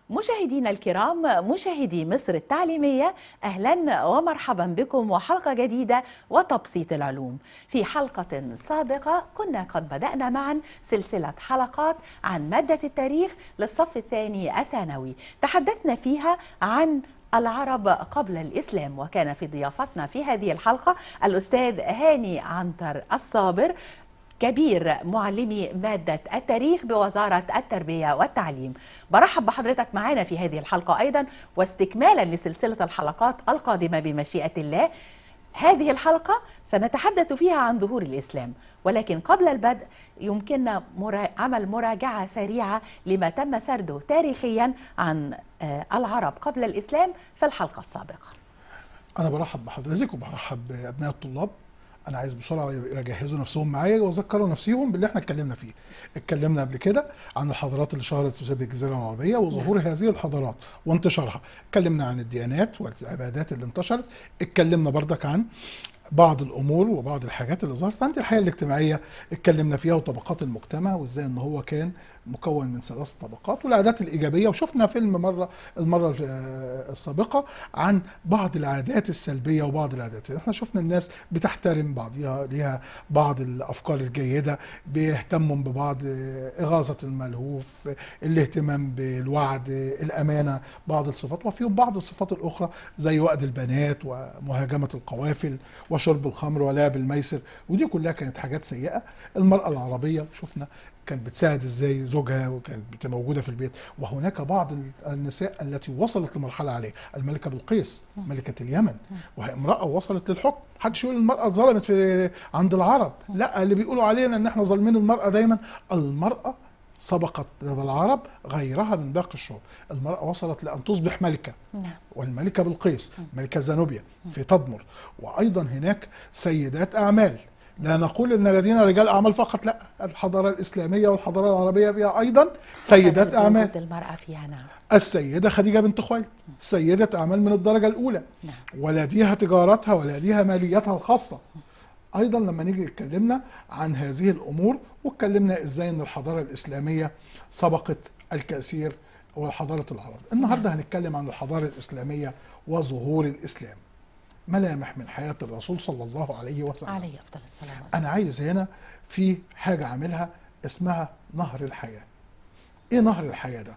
مشاهدينا الكرام مشاهدي مصر التعليمية أهلا ومرحبا بكم وحلقة جديدة وتبسيط العلوم في حلقة سابقة كنا قد بدأنا معا سلسلة حلقات عن مادة التاريخ للصف الثاني الثانوي تحدثنا فيها عن العرب قبل الإسلام وكان في ضيافتنا في هذه الحلقة الأستاذ هاني عنتر الصابر كبير معلمي مادة التاريخ بوزارة التربية والتعليم برحب بحضرتك معنا في هذه الحلقة أيضا واستكمالا لسلسلة الحلقات القادمة بمشيئة الله هذه الحلقة سنتحدث فيها عن ظهور الإسلام ولكن قبل البدء يمكننا مرا... عمل مراجعة سريعة لما تم سرده تاريخيا عن العرب قبل الإسلام في الحلقة السابقة أنا برحب بحضرتك وبرحب بأبناء الطلاب انا عايز بسرعه يجهزوا نفسهم معايا ويذكروا نفسهم باللي احنا اتكلمنا فيه اتكلمنا قبل كده عن الحضارات اللي شهرت في شبه الجزيره العربيه وظهور هذه الحضارات وانتشارها اتكلمنا عن الديانات والعبادات اللي انتشرت اتكلمنا بردك عن بعض الامور وبعض الحاجات اللي ظهرت عند الحياه الاجتماعيه اتكلمنا فيها وطبقات المجتمع وازاي ان هو كان مكون من ثلاث طبقات والعادات الايجابيه وشفنا فيلم مره المره السابقه عن بعض العادات السلبيه وبعض العادات احنا شفنا الناس بتحترم بعضها ليها بعض الافكار الجيده بيهتموا ببعض اغاظه الملهوف الاهتمام بالوعد الامانه بعض الصفات وفي بعض الصفات الاخرى زي وأد البنات ومهاجمه القوافل وشرب الخمر ولعب الميسر ودي كلها كانت حاجات سيئه المراه العربيه شفنا كانت بتساعد ازاي زوجها وكانت موجوده في البيت وهناك بعض النساء التي وصلت لمرحله عليه الملكه بلقيس ملكه اليمن وهي امراه وصلت للحكم محدش يقول المراه ظلمت في عند العرب لا اللي بيقولوا علينا ان احنا ظالمين المراه دايما المراه سبقت لدى العرب غيرها من باقي الشعوب المرأة وصلت لأن تصبح ملكة والملكة بلقيس ملكة زانوبيا في تدمر وأيضا هناك سيدات أعمال لا نقول ان لدينا رجال اعمال فقط لا الحضاره الاسلاميه والحضاره العربيه فيها ايضا سيدات اعمال المراه فيها نعم السيده خديجه بنت خويلد سيده اعمال من الدرجه الاولى نعم. ولديها تجارتها ولديها ماليتها الخاصه ايضا لما نيجي اتكلمنا عن هذه الامور واتكلمنا ازاي ان الحضاره الاسلاميه سبقت الكثير وحضاره العرب النهارده هنتكلم عن الحضاره الاسلاميه وظهور الاسلام ملامح من حياة الرسول صلى الله عليه وسلم عليه أفضل السلام والسلام. أنا عايز هنا في حاجة عاملها اسمها نهر الحياة إيه نهر الحياة ده؟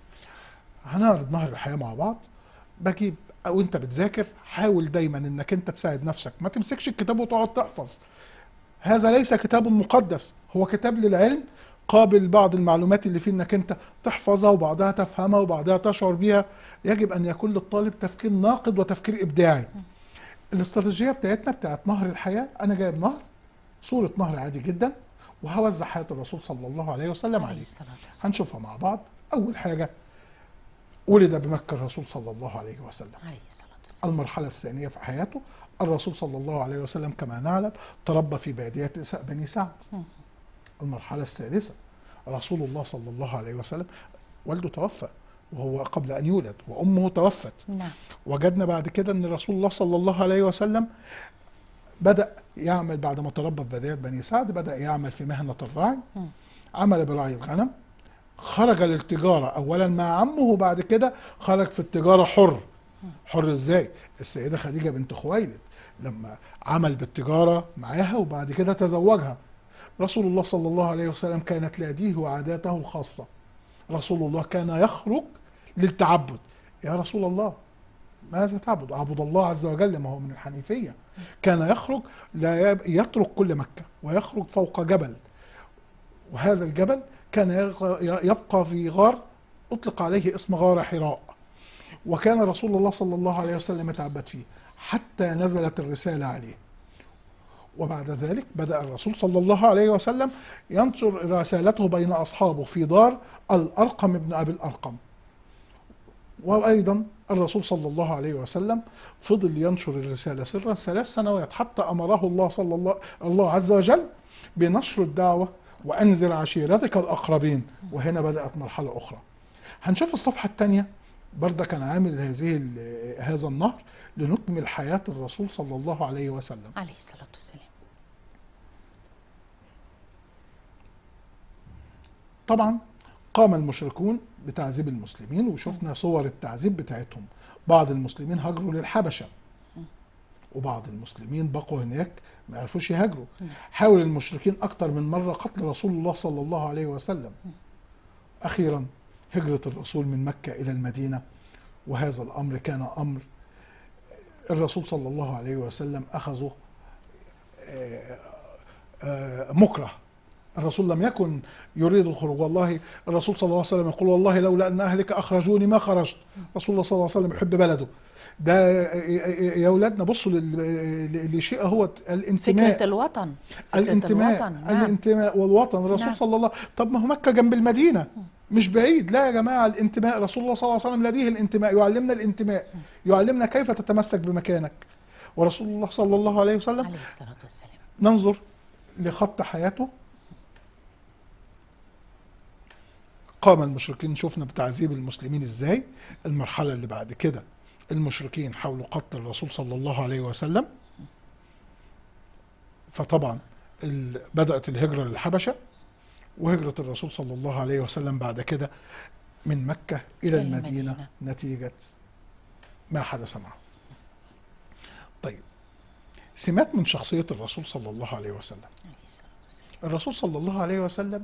هنعرض نهر الحياة مع بعض بجيب أو أنت بتذاكر حاول دايما إنك أنت تساعد نفسك ما تمسكش الكتاب وتقعد تحفظ هذا ليس كتاب مقدس هو كتاب للعلم قابل بعض المعلومات اللي فيه انك انت تحفظها وبعضها تفهمها وبعضها تشعر بيها يجب ان يكون للطالب تفكير ناقد وتفكير ابداعي الاستراتيجيه بتاعتنا بتاعت نهر الحياه انا جايب نهر صوره نهر عادي جدا وهوزع حياه الرسول صلى الله عليه وسلم عليه عليه الصلاة والسلام. هنشوفها مع بعض اول حاجه ولد بمكه الرسول صلى الله عليه وسلم عليه الصلاة والسلام. المرحله الثانيه في حياته الرسول صلى الله عليه وسلم كما نعلم تربى في باديه بني سعد مم. المرحله الثالثه رسول الله صلى الله عليه وسلم والده توفى وهو قبل ان يولد وامه توفت نعم وجدنا بعد كده ان رسول الله صلى الله عليه وسلم بدا يعمل بعد ما تربى في بدايه بني سعد بدا يعمل في مهنه الراعي مم. عمل برعي الغنم خرج للتجاره اولا مع عمه وبعد كده خرج في التجاره حر حر ازاي السيده خديجه بنت خويلد لما عمل بالتجاره معاها وبعد كده تزوجها رسول الله صلى الله عليه وسلم كانت لديه عاداته الخاصه رسول الله كان يخرج للتعبد يا رسول الله ماذا تعبد؟ أعبد الله عز وجل ما هو من الحنيفية كان يخرج لا يب- يترك كل مكة ويخرج فوق جبل وهذا الجبل كان يغ- يبقى في غار أطلق عليه اسم غار حراء وكان رسول الله صلى الله عليه وسلم يتعبد فيه حتى نزلت الرسالة عليه وبعد ذلك بدأ الرسول صلى الله عليه وسلم ينشر رسالته بين أصحابه في دار الأرقم ابن أبي الأرقم وأيضا الرسول صلى الله عليه وسلم فضل ينشر الرسالة سرا ثلاث سنوات حتى أمره الله صلى الله الله عز وجل بنشر الدعوة وأنذر عشيرتك الأقربين وهنا بدأت مرحلة أخرى هنشوف الصفحة الثانية برضه كان عامل هذه ال- هذا النهر لنكمل حياة الرسول صلى الله عليه وسلم عليه الصلاة والسلام طبعا قام المشركون بتعذيب المسلمين وشفنا صور التعذيب بتاعتهم بعض المسلمين هاجروا للحبشة وبعض المسلمين بقوا هناك ما عرفوش يهاجروا حاول المشركين أكتر من مرة قتل رسول الله صلى الله عليه وسلم أخيرا هجرة الرسول من مكة إلى المدينة وهذا الأمر كان أمر الرسول صلى الله عليه وسلم أخذه آه، آه، مكره الرسول لم يكن يريد الخروج والله الرسول صلى الله عليه وسلم يقول والله لولا ان اهلك اخرجوني ما خرجت رسول الله صلى الله عليه وسلم يحب بلده ده يا اولادنا بصوا لل- لشيء هو الانتماء فكرة الوطن فكرة الانتماء الوطن نعم. الانتماء والوطن الرسول نعم. صلى الله طب ما هو مكه جنب المدينه مش بعيد لا يا جماعه الانتماء رسول الله صلى الله عليه وسلم لديه الانتماء يعلمنا الانتماء يعلمنا كيف تتمسك بمكانك ورسول الله صلى الله عليه وسلم عليه الصلاة والسلام ننظر لخط حياته قام المشركين شفنا بتعذيب المسلمين ازاي المرحلة اللي بعد كده المشركين حاولوا قتل الرسول صلى الله عليه وسلم فطبعا ال- بدأت الهجرة للحبشة وهجرة الرسول صلى الله عليه وسلم بعد كده من مكة إلى إلى المدينة المدينة. نتيجة ما حدث معه طيب سمات من شخصية الرسول صلى الله عليه وسلم عليه الصلاة والسلام. الرسول صلى الله عليه وسلم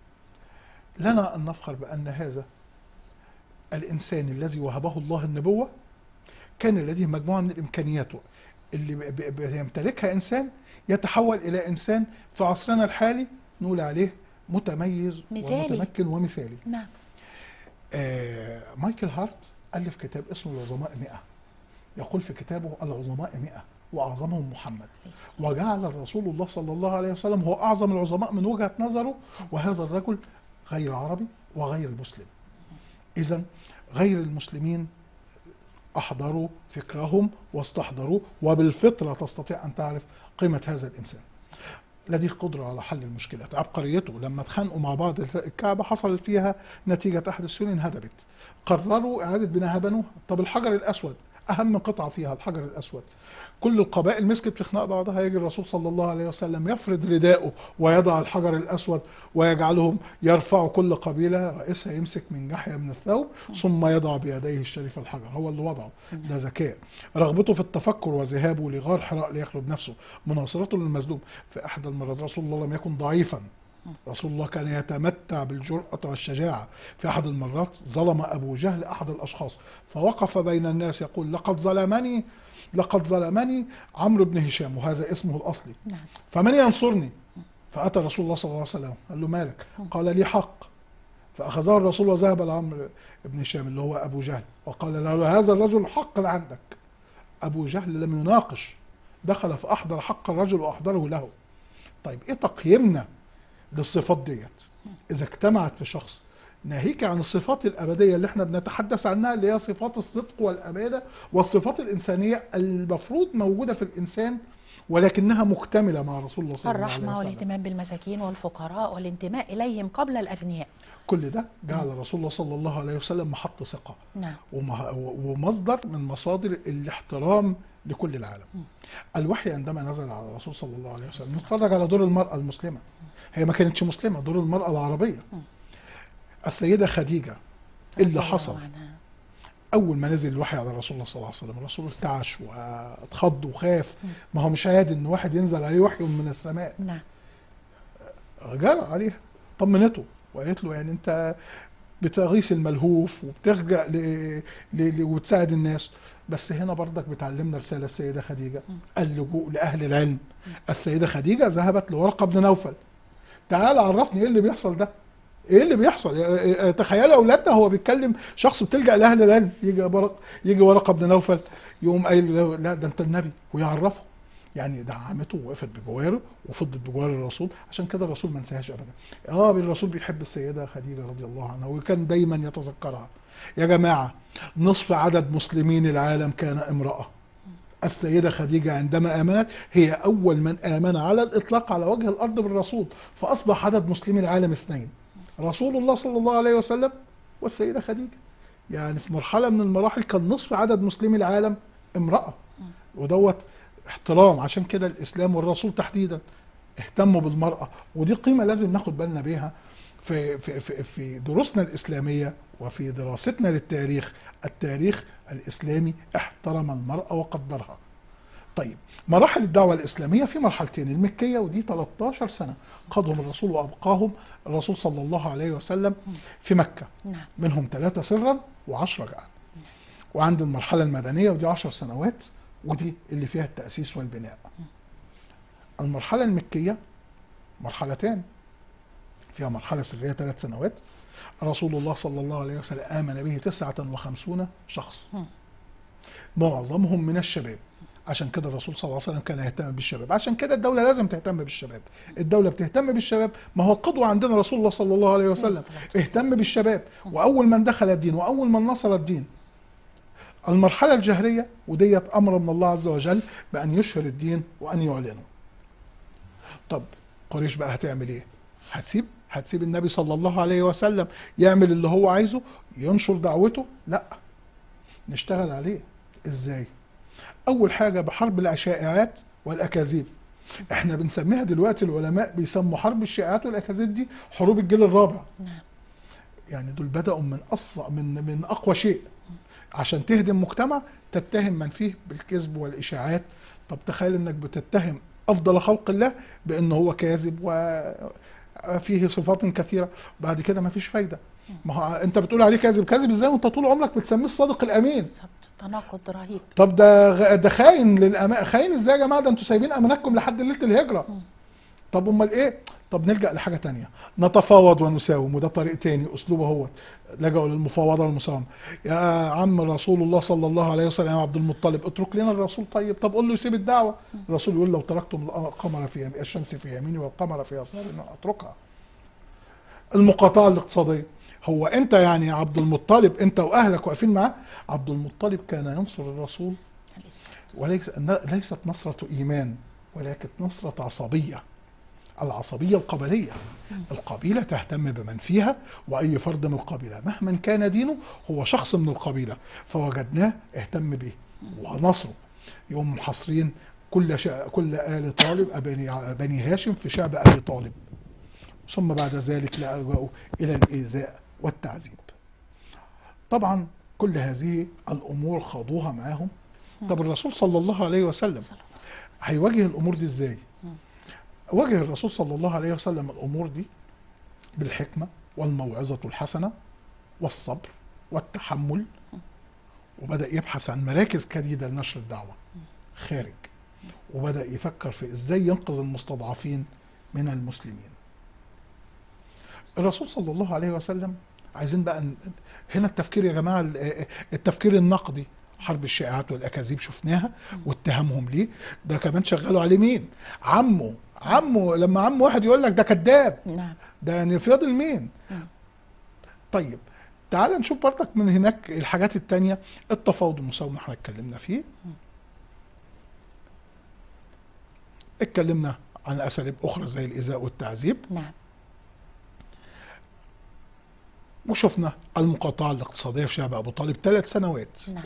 لنا أن نفخر بأن هذا الإنسان الذي وهبه الله النبوة كان لديه مجموعة من الإمكانيات اللي ب- ب- بيمتلكها إنسان يتحول إلى إنسان في عصرنا الحالي نقول عليه متميز مثالي. ومتمكن ومثالي نعم آه مايكل هارت ألف كتاب اسمه العظماء مئة يقول في كتابه العظماء مئة وأعظمهم محمد وجعل الرسول الله صلى الله عليه وسلم هو أعظم العظماء من وجهة نظره وهذا الرجل غير عربي وغير مسلم إذا غير المسلمين أحضروا فكرهم واستحضروه وبالفطرة تستطيع أن تعرف قيمة هذا الإنسان لديه قدرة على حل المشكلات عبقريته لما اتخانقوا مع بعض الكعبة حصل فيها نتيجة أحد السنين انهدمت قرروا إعادة بناها بنوها طب الحجر الأسود أهم قطعة فيها الحجر الأسود كل القبائل مسكت في خناق بعضها يجي الرسول صلى الله عليه وسلم يفرد رداءه ويضع الحجر الأسود ويجعلهم يرفعوا كل قبيلة رئيسها يمسك من ناحية من الثوب ثم يضع بيديه الشريف الحجر هو اللي وضعه ده ذكاء رغبته في التفكر وذهابه لغار حراء ليخلو بنفسه مناصرته للمظلوم في أحد المرات رسول الله لم يكن ضعيفا رسول الله كان يتمتع بالجرأة والشجاعة في أحد المرات ظلم أبو جهل أحد الأشخاص فوقف بين الناس يقول لقد ظلمني لقد ظلمني عمرو بن هشام وهذا اسمه الأصلي نعم فمن ينصرني فأتى رسول الله صلى الله عليه وسلم قال له مالك قال لي حق فأخذه الرسول وذهب لعمرو بن هشام اللي هو أبو جهل وقال له هذا الرجل الحق اللي عندك أبو جهل لم يناقش دخل فأحضر حق الرجل وأحضره له طيب إيه تقييمنا للصفات ديت إذا اجتمعت في شخص ناهيك عن الصفات الأبدية اللي احنا بنتحدث عنها اللي هي صفات الصدق والأمانة والصفات الإنسانية المفروض موجودة في الإنسان ولكنها مكتملة مع رسول الله صلى الله عليه الرحمة وسلم والاهتمام بالمساكين والفقراء والانتماء إليهم قبل الأغنياء كل ده جعل رسول الله صلى الله عليه وسلم محط ثقة نعم ومه- ومصدر من مصادر الاحترام لكل العالم م. الوحي عندما نزل على الرسول صلى الله عليه وسلم نتفرج على دور المرأة المسلمة هي ما كانتش مسلمة دور المرأة العربية م. السيدة خديجة رضي اللي الله حصل عنها. أول ما نزل الوحي على رسول الله صلى الله عليه وسلم الرسول ارتعش واتخض وخاف م. ما هو مش عادي إن واحد ينزل عليه وحي من السماء نعم جرى عليها طمنته وقالت له يعني انت بتغيث الملهوف وبترجع ل... ل... ل... وتساعد الناس بس هنا برضك بتعلمنا رسالة السيدة خديجة م. اللجوء لأهل العلم السيدة خديجة ذهبت لورقة بن نوفل تعال عرفني ايه اللي بيحصل ده ايه اللي بيحصل اه، اه، تخيلوا اولادنا هو بيتكلم شخص بتلجأ لاهل العلم يجي ورق يجي ورقة بن نوفل يقوم قايل له لا ده انت النبي ويعرفه يعني دعمته ووقفت بجواره وفضت بجوار الرسول عشان كده الرسول ما انساهاش ابدا اه الرسول بيحب السيده خديجه رضي الله عنها وكان دايما يتذكرها يا جماعه نصف عدد مسلمين العالم كان امراه السيده خديجه عندما امنت هي اول من امن على الاطلاق على وجه الارض بالرسول فاصبح عدد مسلمي العالم اثنين رسول الله صلى الله عليه وسلم والسيده خديجه يعني في مرحله من المراحل كان نصف عدد مسلمي العالم امراه ودوت احترام عشان كده الاسلام والرسول تحديدا اهتموا بالمراه ودي قيمه لازم ناخد بالنا بيها في في في, في دروسنا الاسلاميه وفي دراستنا للتاريخ التاريخ الاسلامي احترم المراه وقدرها طيب مراحل الدعوة الإسلامية في مرحلتين المكية ودي 13 سنة قادهم الرسول وأبقاهم الرسول صلى الله عليه وسلم في مكة نعم منهم ثلاثة سرا وعشرة جاء وعند المرحلة المدنية ودي عشر سنوات ودي اللي فيها التأسيس والبناء المرحلة المكية مرحلتان فيها مرحلة سرية ثلاث سنوات رسول الله صلى الله عليه وسلم آمن به تسعة وخمسون شخص مم. معظمهم من الشباب عشان كده الرسول صلى الله عليه وسلم كان يهتم بالشباب عشان كده الدولة لازم تهتم بالشباب الدولة بتهتم بالشباب ما هو القدوة عندنا رسول الله صلى الله عليه وسلم اهتم بالشباب واول من دخل الدين واول من نصر الدين المرحلة الجهرية وديت امر من الله عز وجل بان يشهر الدين وان يعلنه طب قريش بقى هتعمل ايه هتسيب هتسيب النبي صلى الله عليه وسلم يعمل اللي هو عايزه ينشر دعوته لا نشتغل عليه ازاي اول حاجه بحرب الشائعات والاكاذيب احنا بنسميها دلوقتي العلماء بيسموا حرب الشائعات والاكاذيب دي حروب الجيل الرابع نعم يعني دول بداوا من أصع من من اقوى شيء عشان تهدم مجتمع تتهم من فيه بالكذب والاشاعات طب تخيل انك بتتهم افضل خلق الله بان هو كاذب وفيه صفات كثيره بعد كده ما فيش فايده ما هو انت بتقول عليه كاذب كاذب ازاي وانت طول عمرك بتسميه الصادق الامين بالظبط تناقض رهيب طب ده غ- ده خاين للامان خاين ازاي يا جماعه ده انتوا سايبين اماناتكم لحد ليله الهجره مم. طب امال ايه طب نلجا لحاجه تانية نتفاوض ونساوم وده طريق تاني اسلوبه هو لجأوا للمفاوضه والمساومه يا عم رسول الله صلى الله عليه وسلم يا عبد المطلب اترك لنا الرسول طيب طب قول له يسيب الدعوه الرسول يقول لو تركتم القمر في يم- الشمس في يميني والقمر في يساري أنا اتركها المقاطعه الاقتصاديه هو انت يعني يا عبد المطلب انت واهلك واقفين معاه عبد المطلب كان ينصر الرسول عليه الصلاة وليس ليست نصرة إيمان ولكن نصرة عصبية العصبية القبلية القبيلة تهتم بمن فيها وأي فرد من القبيلة مهما كان دينه هو شخص من القبيلة فوجدناه اهتم به ونصره يوم محاصرين كل شا... كل آل طالب بني بني هاشم في شعب آل طالب ثم بعد ذلك لجأوا إلى الإيذاء والتعذيب طبعا كل هذه الأمور خاضوها معاهم طب الرسول صلى الله عليه وسلم هيواجه الامور دي ازاي واجه الرسول صلى الله عليه وسلم الامور دي بالحكمه والموعظه الحسنه والصبر والتحمل وبدا يبحث عن مراكز جديده لنشر الدعوه خارج وبدا يفكر في ازاي ينقذ المستضعفين من المسلمين الرسول صلى الله عليه وسلم عايزين بقى ن- هنا التفكير يا جماعه ال- التفكير النقدي حرب الشائعات والاكاذيب شفناها واتهامهم ليه ده كمان شغلوا عليه مين عمه عمه لما عم واحد يقول لك ده كذاب نعم ده يعني فاضل مين مم. طيب تعال نشوف برضك من هناك الحاجات التانية التفاوض والمساومة احنا اتكلمنا فيه اتكلمنا عن اساليب اخرى زي الايذاء والتعذيب نعم وشفنا المقاطعة الاقتصادية في شعب ابو طالب ثلاث سنوات نعم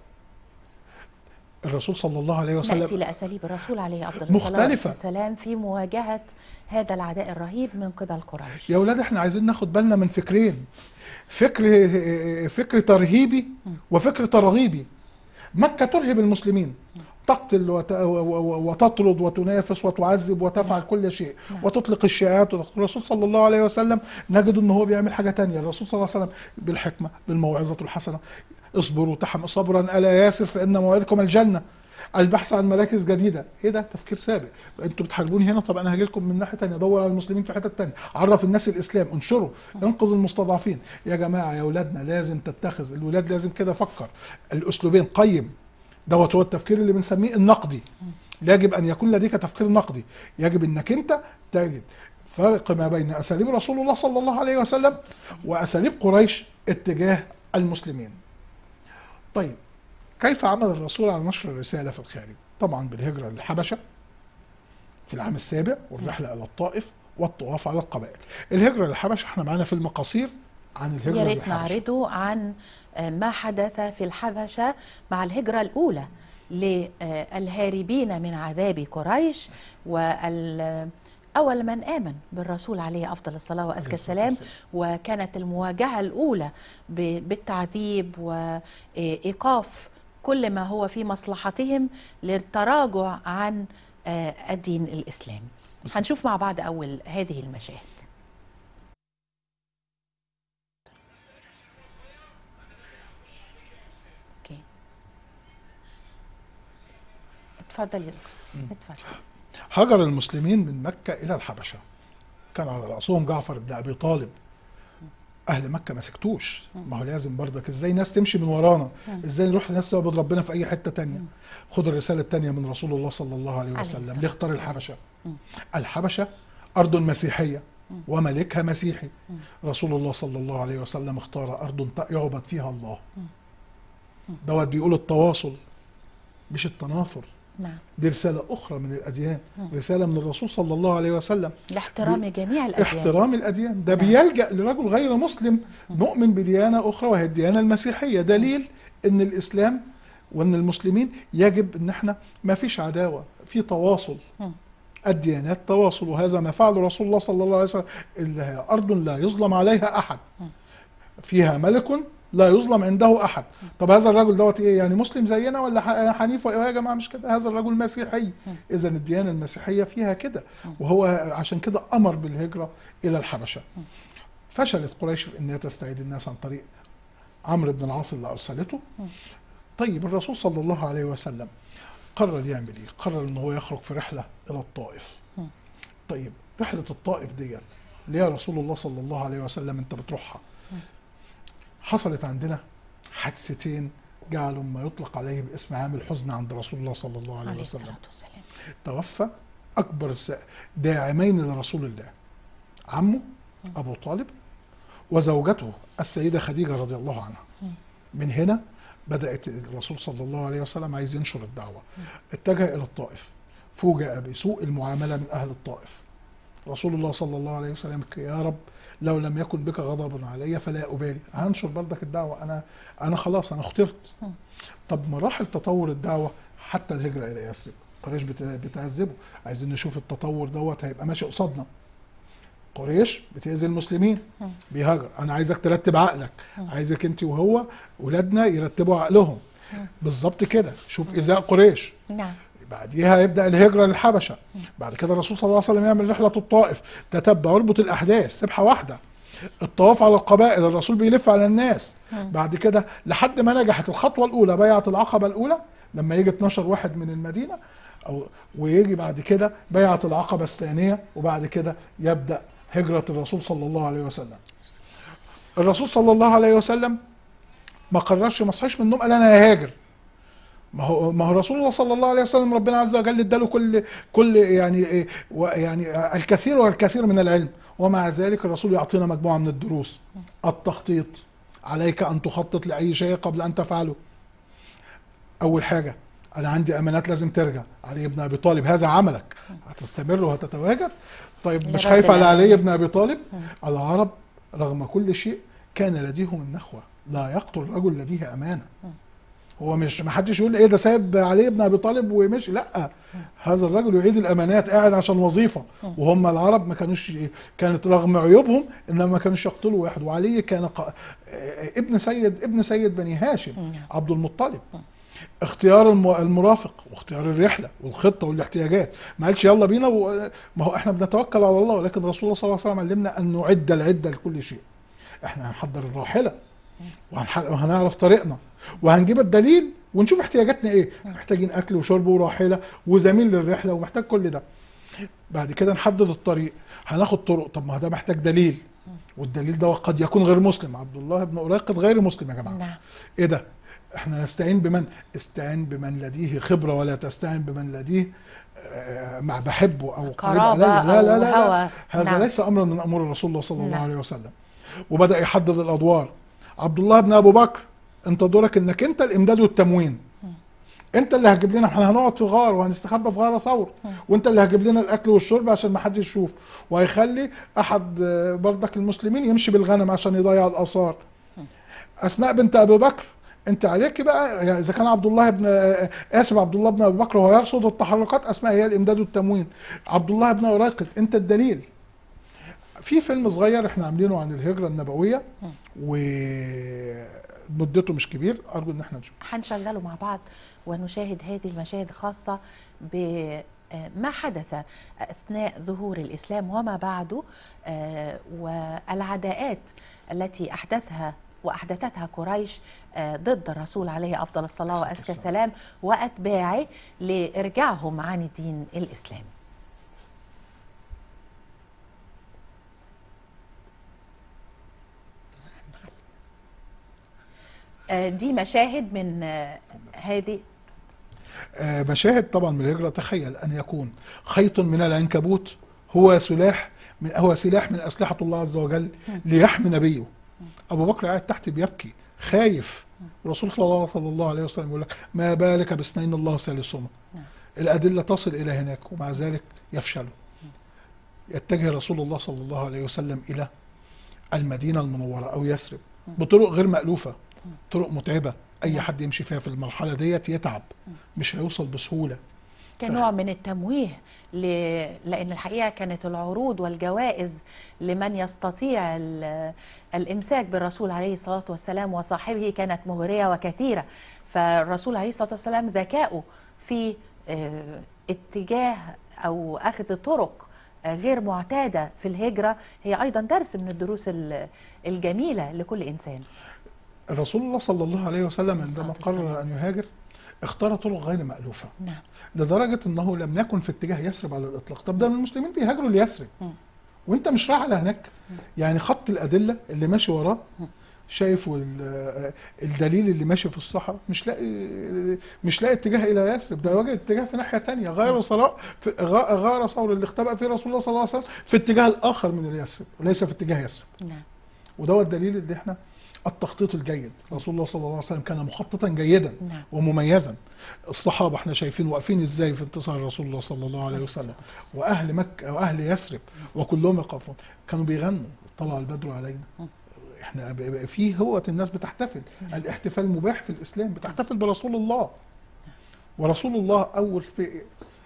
الرسول صلى الله عليه نأتي وسلم لأساليب الرسول عليه أفضل الصلاة مختلفة. والسلام في مواجهة هذا العداء الرهيب من قبل قريش يا ولاد احنا عايزين ناخد بالنا من فكرين فكر فكر ترهيبي وفكر ترغيبي مكة ترهب المسلمين تقتل وت- و- و- وتطرد وتنافس وتعذب وتفعل كل شيء نعم. وتطلق الشائعات الرسول صلى الله عليه وسلم نجد ان هو بيعمل حاجة تانية الرسول صلى الله عليه وسلم بالحكمة بالموعظة الحسنة اصبروا تحم صبرا الا ياسر فان موعدكم الجنة البحث عن مراكز جديدة ايه ده تفكير سابق انتوا بتحاربوني هنا طب انا هاجي لكم من ناحية تانية دور على المسلمين في حتة تانية عرف الناس الاسلام انشروا انقذ المستضعفين يا جماعة يا اولادنا لازم تتخذ الولاد لازم كده فكر الاسلوبين قيم دوت هو التفكير اللي بنسميه النقدي يجب ان يكون لديك تفكير نقدي يجب انك انت تجد فرق ما بين اساليب رسول الله صلى الله عليه وسلم واساليب قريش اتجاه المسلمين طيب كيف عمل الرسول على نشر الرسالة في الخارج طبعا بالهجرة للحبشة في العام السابع والرحلة إلى الطائف والطواف على القبائل الهجرة للحبشة احنا معانا فيلم قصير عن الهجرة يا ريت للحبشة نعرضه عن آه، ما حدث في الحبشة مع الهجرة الأولى للهاربين من عذاب قريش أول من آمن بالرسول عليه أفضل الصلاة وأزكى عليه الصلاة السلام والسلام. وكانت المواجهة الأولى ب- بالتعذيب وإيقاف كل ما هو في مصلحتهم للتراجع عن آه، الدين الإسلامي بالظبط. هنشوف مع بعض أول هذه المشاهد أوكي. اتفضل يا دكتور اتفضل هجر المسلمين من مكة إلى الحبشة كان على رأسهم جعفر بن أبي طالب أهل مكة ما سكتوش ما هو لازم برضك إزاي ناس تمشي من ورانا مم. إزاي نروح ناس تعبد ربنا في أي حتة تانية خد الرسالة التانية من رسول الله صلى الله عليه عليه وسلم الصلاة ليه اختار الحبشة مم. الحبشة أرض مسيحية مم. وملكها مسيحي مم. رسول الله صلى الله عليه وسلم اختار أرض يعبد فيها الله مم. مم. دوت بيقول التواصل مش التنافر نعم دي رسالة أخرى من الأديان مم. رسالة من الرسول صلى الله عليه وسلم لاحترام جميع الأديان احترام الأديان ده نعم. بيلجأ لرجل غير مسلم مؤمن بديانة أخرى وهي الديانة المسيحية دليل أن الإسلام وأن المسلمين يجب أن احنا ما فيش عداوة في تواصل مم. الديانات تواصل وهذا ما فعل رسول الله صلى الله عليه وسلم اللي هي أرض لا يظلم عليها أحد مم. فيها ملك لا يظلم عنده أحد طب هذا الرجل دوت إيه يعني مسلم زينا ولا ح- حنيف ولا إيه يا جماعة مش كده هذا الرجل مسيحي مم. إذا الديانة المسيحية فيها كده مم. وهو عشان كده أمر بالهجرة إلى الحبشة مم. فشلت قريش في أن هي تستعيد الناس عن طريق عمرو بن العاص اللي أرسلته مم. طيب الرسول صلى الله عليه وسلم قرر يعمل ايه؟ قرر ان هو يخرج في رحله الى الطائف. مم. طيب رحله الطائف ديت ليه يا رسول الله صلى الله عليه وسلم انت بتروحها؟ مم. حصلت عندنا حادثتين جعلوا ما يطلق عليه باسم عام الحزن عند رسول الله صلى الله عليه عليه وسلم. الصلاة والسلام توفى اكبر س- داعمين لرسول الله عمه ابو طالب وزوجته السيده خديجه رضي الله عنها. مم. من هنا بدأت الرسول صلى الله عليه وسلم عايز ينشر الدعوة اتجه إلى الطائف فوجئ بسوء المعاملة من أهل الطائف رسول الله صلى الله عليه وسلم يا رب لو لم يكن بك غضب علي فلا أبالي هنشر بردك الدعوة أنا أنا خلاص أنا اخترت مم. طب مراحل تطور الدعوة حتى الهجرة إلى يثرب قريش بت- بتعذبه عايزين نشوف التطور دوت هيبقى ماشي قصادنا قريش بتأذي المسلمين مم. بيهاجر انا عايزك ترتب عقلك مم. عايزك انت وهو ولادنا يرتبوا عقلهم مم. بالظبط كده شوف ايذاء قريش نعم بعديها يبدا الهجره للحبشه بعد كده الرسول صلى الله عليه وسلم يعمل رحله الطائف تتبع اربط الاحداث سبحه واحده الطواف على القبائل الرسول بيلف على الناس مم. بعد كده لحد ما نجحت الخطوه الاولى بيعه العقبه الاولى لما يجي 12 واحد من المدينه او ويجي بعد كده بيعه العقبه الثانيه وبعد كده يبدا هجره الرسول صلى الله عليه وسلم الرسول صلى الله عليه وسلم ما قررش ما صحيش من النوم قال انا هاجر ما هو ما هو رسول الله صلى الله عليه وسلم ربنا عز وجل اداله كل كل يعني إيه، و- يعني الكثير والكثير من العلم ومع ذلك الرسول يعطينا مجموعه من الدروس التخطيط عليك ان تخطط لاي شيء قبل ان تفعله اول حاجه انا عندي امانات لازم ترجع علي بن ابي طالب هذا عملك هتستمر وهتتواجد طيب مش لرد خايف على علي الأمانات. بن ابي طالب مم. العرب رغم كل شيء كان لديهم النخوه لا يقتل رجل لديه امانه مم. هو مش ما حدش يقول ايه ده سايب علي بن ابي طالب ومشي لا هذا الرجل يعيد الامانات قاعد عشان وظيفه مم. وهم العرب ما كانوش كانت رغم عيوبهم انما ما كانوش يقتلوا واحد وعلي كان ق... ابن سيد ابن سيد بني هاشم نعم. عبد المطلب مم. اختيار الم- المرافق واختيار الرحله والخطه والاحتياجات ما قالش يلا بينا و... ما هو احنا بنتوكل على الله ولكن رسول الله صلى الله عليه وسلم علمنا ان نعد العده لكل شيء احنا هنحضر الراحله وهنح- وهنعرف طريقنا وهنجيب الدليل ونشوف احتياجاتنا ايه محتاجين اكل وشرب وراحله وزميل للرحله ومحتاج كل ده بعد كده نحدد الطريق هناخد طرق طب ما ده محتاج دليل والدليل ده قد يكون غير مسلم عبد الله بن أريقط غير مسلم يا جماعه نعم ايه ده احنا نستعين بمن استعين بمن لديه خبره ولا تستعين بمن لديه آه، مع بحبه او قريب قرابة علي لا لا أو لا, هوى. لا. هذا نعم. ليس امرا من امور رسول الله صلى الله نعم. عليه وسلم وبدا يحدد الادوار عبد الله بن ابو بكر انت دورك انك انت الامداد والتموين مم. انت اللي هتجيب لنا احنا هنقعد في غار وهنستخبى في غار ثور مم. وانت اللي هتجيب لنا الاكل والشرب عشان ما حدش يشوف وهيخلي احد آه، برضك المسلمين يمشي بالغنم عشان يضيع الاثار مم. اسماء بنت ابي بكر انت عليك بقى يعني اذا كان عبد الله بن اسف عبد الله بن ابي بكر وهو يرصد التحركات اسماء هي الامداد والتموين عبد الله بن اريقط انت الدليل في فيلم صغير احنا عاملينه عن الهجره النبويه مم. ومدته مش كبير ارجو ان احنا نشوف هنشغله مع بعض ونشاهد هذه المشاهد خاصة بما حدث أثناء ظهور الإسلام وما بعده آه، والعداءات التي أحدثها وأحدثتها قريش آه، ضد الرسول عليه أفضل الصلاة الصلاة وأزكى والسلام. السلام وأتباعه لإرجاعهم عن الدين الإسلامي آه، دي مشاهد من آه، هذه آه، مشاهد طبعا من الهجرة تخيل أن يكون خيط من العنكبوت هو سلاح من هو سلاح من أسلحة الله عز وجل مم. ليحمي نبيه أبو بكر قاعد تحت بيبكي خايف الرسول صلى الله, صلى الله عليه وسلم يقول لك ما بالك باثنين الله ثالثهما نعم. الأدلة تصل إلى هناك ومع ذلك يفشلوا يتجه رسول الله صلى الله عليه وسلم إلى المدينة المنورة أو يثرب مم. بطرق غير مألوفة مم. طرق متعبة أي نعم. حد يمشي فيها في المرحلة ديت يتعب مم. مش هيوصل بسهولة كنوع من التمويه ل... لأن الحقيقة كانت العروض والجوائز لمن يستطيع ال... الإمساك بالرسول عليه الصلاة والسلام وصاحبه كانت مغرية وكثيرة فالرسول عليه الصلاة والسلام ذكاؤه في آه، اتجاه أو أخذ طرق آه، غير معتادة في الهجرة هي أيضا درس من الدروس ال- الجميلة لكل إنسان الرسول الله صلى الله عليه وسلم عندما الصلاة والسلام. قرر أن يهاجر اختار طرق غير مألوفة نعم لدرجة أنه لم يكن في اتجاه يثرب على الإطلاق طب ده المسلمين بيهاجروا ليثرب مم. وانت مش رايح على هناك مم. يعني خط الأدلة اللي ماشي وراه مم. شايف وال- الدليل اللي ماشي في الصحراء مش لاقي مش لاقي اتجاه الى يثرب ده واجه اتجاه في ناحيه تانية غير صراء في غا- غار ثور اللي اختبأ فيه رسول الله صلى الله عليه وسلم في اتجاه الاخر من يثرب وليس في اتجاه يثرب نعم وده هو الدليل اللي احنا التخطيط الجيد رسول الله صلى الله عليه وسلم كان مخططا جيدا نعم ومميزا الصحابه احنا شايفين واقفين ازاي في انتصار رسول الله صلى الله عليه وسلم واهل مكه واهل يثرب وكلهم يقفون كانوا بيغنوا طلع البدر علينا مم. احنا ب- ب- في هوة الناس بتحتفل نعم. الاحتفال مباح في الاسلام بتحتفل برسول الله ورسول الله اول في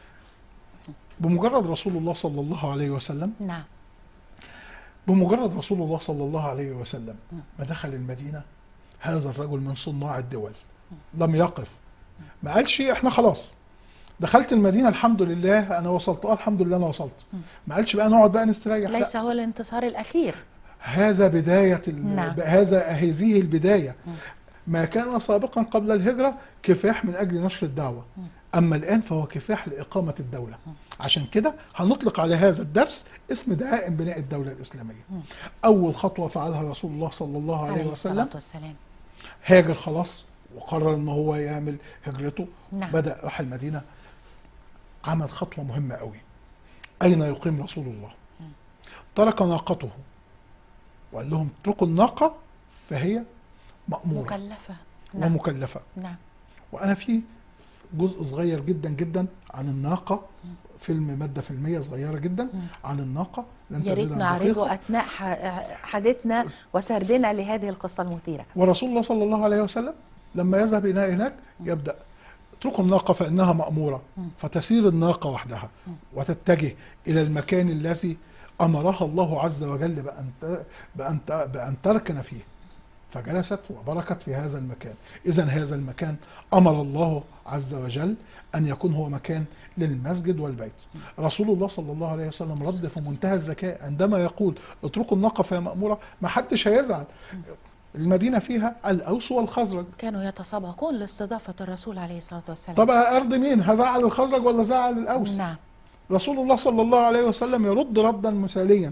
بمجرد رسول الله صلى الله عليه وسلم نعم بمجرد رسول الله صلى الله عليه وسلم مم. ما دخل المدينة هذا الرجل من صناع الدول لم يقف ما قالش احنا خلاص دخلت المدينة الحمد لله انا وصلت اه الحمد لله انا وصلت مم. ما قالش بقى نقعد بقى نستريح لا ليس هو الانتصار الأخير هذا بداية ال- نعم. هذا هذه البداية مم. ما كان سابقا قبل الهجرة كفاح من أجل نشر الدعوة مم. أما الآن فهو كفاح لإقامة الدولة مم. عشان كده هنطلق على هذا الدرس اسم دعائم بناء الدولة الإسلامية مم. أول خطوة فعلها رسول الله صلى الله عليه وسلم الصلاة والسلام هاجر خلاص وقرر ان هو يعمل هجرته نعم بدأ راح المدينة عمل خطوة مهمة قوي أين يقيم رسول الله مم. ترك ناقته وقال لهم اتركوا الناقة فهي مأمورة مكلفة نعم ومكلفة نعم وأنا في جزء صغير جدا جدا عن الناقة مم. فيلم مادة فيلمية صغيرة جدا مم. عن الناقة لن يا ريت تزيد عن نعرضه دقيقة. أثناء ح- حديثنا وسردنا لهذه القصة المثيرة ورسول الله صلى الله عليه وسلم لما يذهب إلى هناك يبدأ اتركوا الناقة فإنها مأمورة مم. فتسير الناقة وحدها مم. وتتجه إلى المكان الذي أمرها الله عز وجل بأن ت- بأن ت- بأن تركن فيه فجلست وبركت في هذا المكان إذا هذا المكان أمر الله عز وجل أن يكون هو مكان للمسجد والبيت رسول الله صلى الله عليه وسلم رد في منتهى الذكاء عندما يقول اتركوا الناقة فهي مأمورة ما حدش هيزعل المدينة فيها الأوس والخزرج كانوا يتسابقون لاستضافة الرسول عليه الصلاة والسلام طب أرض مين هزعل الخزرج ولا زعل الأوس نعم رسول الله صلى الله عليه وسلم يرد ردا مثاليا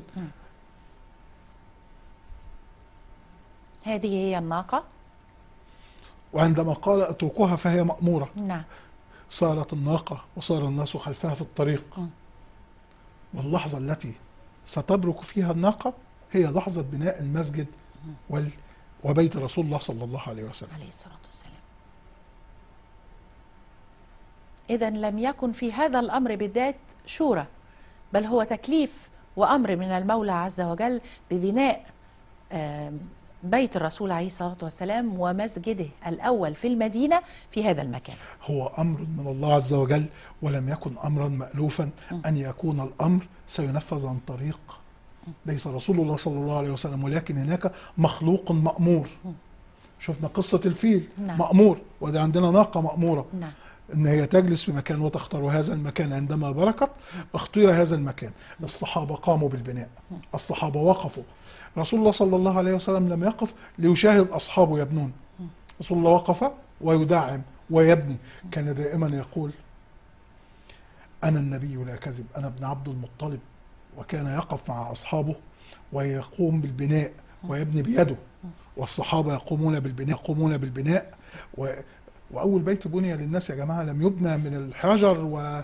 هذه هي الناقة وعندما قال اتركوها فهي مأمورة نعم صارت الناقة وصار الناس خلفها في الطريق مم. واللحظة التي ستبرك فيها الناقة هي لحظة بناء المسجد مم. وال وبيت رسول الله صلى الله عليه وسلم عليه الصلاة والسلام إذا لم يكن في هذا الأمر بالذات شورى بل هو تكليف وأمر من المولى عز وجل ببناء آم، بيت الرسول عليه الصلاة والسلام ومسجده الأول في المدينة في هذا المكان هو امر من الله عز وجل ولم يكن امرا مالوفا م. ان يكون الامر سينفذ عن طريق ليس رسول الله صلى الله عليه وسلم ولكن هناك مخلوق مامور م. شفنا قصه الفيل نعم. مامور وده عندنا ناقه ماموره نعم ان هي تجلس في مكان وتختار هذا المكان عندما بركت اختير هذا المكان الصحابه قاموا بالبناء الصحابه وقفوا رسول الله صلى الله عليه وسلم لم يقف ليشاهد اصحابه يبنون رسول الله وقف ويدعم ويبني كان دائما يقول انا النبي لا كذب انا ابن عبد المطلب وكان يقف مع اصحابه ويقوم بالبناء ويبني بيده والصحابه يقومون بالبناء يقومون بالبناء و واول بيت بني للناس يا جماعه لم يبنى من الحجر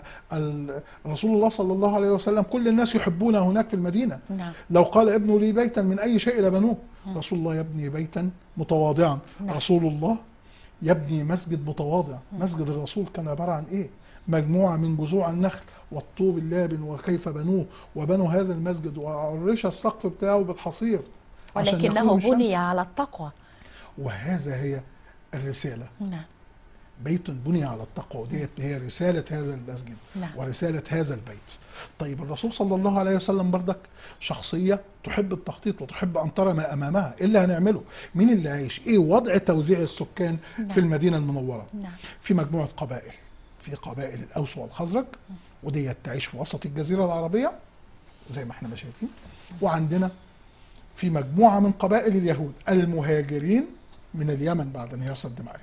ورسول الله صلى الله عليه وسلم كل الناس يحبونه هناك في المدينه نعم لو قال ابنوا لي بيتا من اي شيء لبنوه مم. رسول الله يبني بيتا متواضعا نعم. رسول الله يبني مسجد متواضع مم. مسجد الرسول كان عباره عن ايه مجموعه من جذوع النخل والطوب اللابن وكيف بنوه وبنوا هذا المسجد وعرش السقف بتاعه بالحصير عشان ولكنه يقيهم الشمس. بني على التقوى وهذا هي الرساله نعم بيت بني على التقوى ديت هي رسالة هذا المسجد نعم. ورسالة هذا البيت طيب الرسول صلى الله عليه وسلم بردك شخصية تحب التخطيط وتحب أن ترى ما أمامها إيه اللي هنعمله مين اللي عايش إيه وضع توزيع السكان نعم. في المدينة المنورة نعم في مجموعة قبائل في قبائل الأوس والخزرج وديت تعيش في وسط الجزيرة العربية زي ما احنا ما شايفين وعندنا في مجموعة من قبائل اليهود المهاجرين من اليمن بعد انهيار سد معين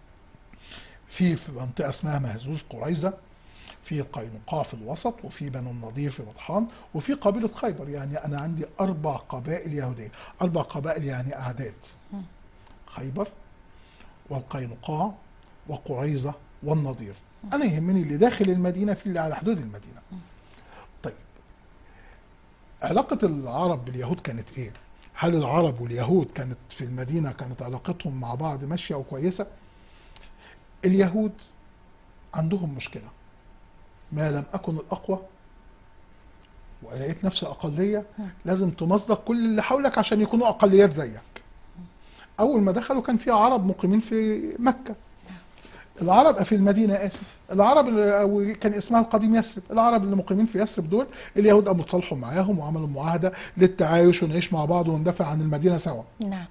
في في منطقة اسمها مهزوز قريظة في القينقاع في الوسط وفي بنو النضير في بطحان وفي قبيلة خيبر يعني أنا عندي أربع قبائل يهودية أربع قبائل يعني أعداد مم. خيبر والقينقاع وقريظة والنضير أنا يهمني اللي داخل المدينة في اللي على حدود المدينة طيب علاقة العرب باليهود كانت إيه؟ هل العرب واليهود كانت في المدينة كانت علاقتهم مع بعض ماشية وكويسة؟ اليهود عندهم مشكلة ما لم أكن الأقوى ولقيت نفسي أقلية لازم تمزق كل اللي حولك عشان يكونوا أقليات زيك أول ما دخلوا كان في عرب مقيمين في مكة العرب في المدينة آسف العرب اللي- أو كان اسمها القديم يثرب العرب اللي مقيمين في يثرب دول اليهود قاموا اتصالحوا معاهم وعملوا معاهدة للتعايش ونعيش مع بعض وندافع عن المدينة سوا نعم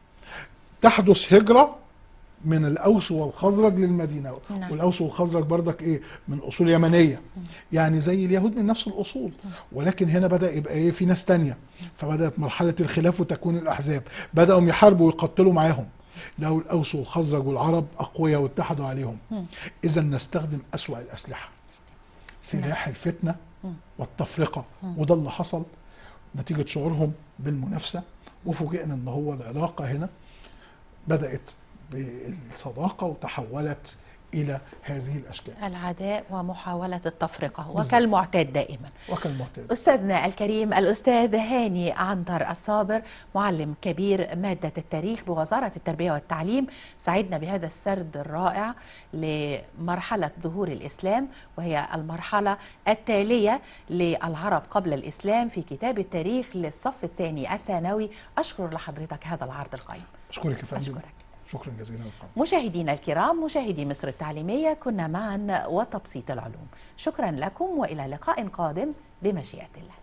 تحدث هجرة من الأوس والخزرج للمدينة نعم. والأوس والخزرج بردك إيه من أصول يمنية يعني زي اليهود من نفس الأصول ولكن هنا بدأ يبقى إيه في ناس تانية فبدأت مرحلة الخلاف وتكوين الأحزاب بدأوا يحاربوا ويقتلوا معاهم لو الأوس والخزرج والعرب أقوياء واتحدوا عليهم مم. إذا نستخدم أسوأ الأسلحة سلاح الفتنة مم. والتفرقة مم. وده اللي حصل نتيجة شعورهم بالمنافسة وفوجئنا ان هو العلاقة هنا بدأت بالصداقة وتحولت إلى هذه الأشكال العداء ومحاولة التفرقة بالظبط. وكالمعتاد دائما وكالمعتاد أستاذنا الكريم الأستاذ هاني عنتر الصابر معلم كبير مادة التاريخ بوزارة التربية والتعليم سعدنا بهذا السرد الرائع لمرحلة ظهور الإسلام وهي المرحلة التالية للعرب قبل الإسلام في كتاب التاريخ للصف الثاني الثانوي أشكر لحضرتك هذا العرض القيم أشكرك يا فندم أشكرك شكرا جزيلا لكم مشاهدينا الكرام مشاهدي مصر التعليمية كنا معا وتبسيط العلوم شكرا لكم وإلى لقاء قادم بمشيئة الله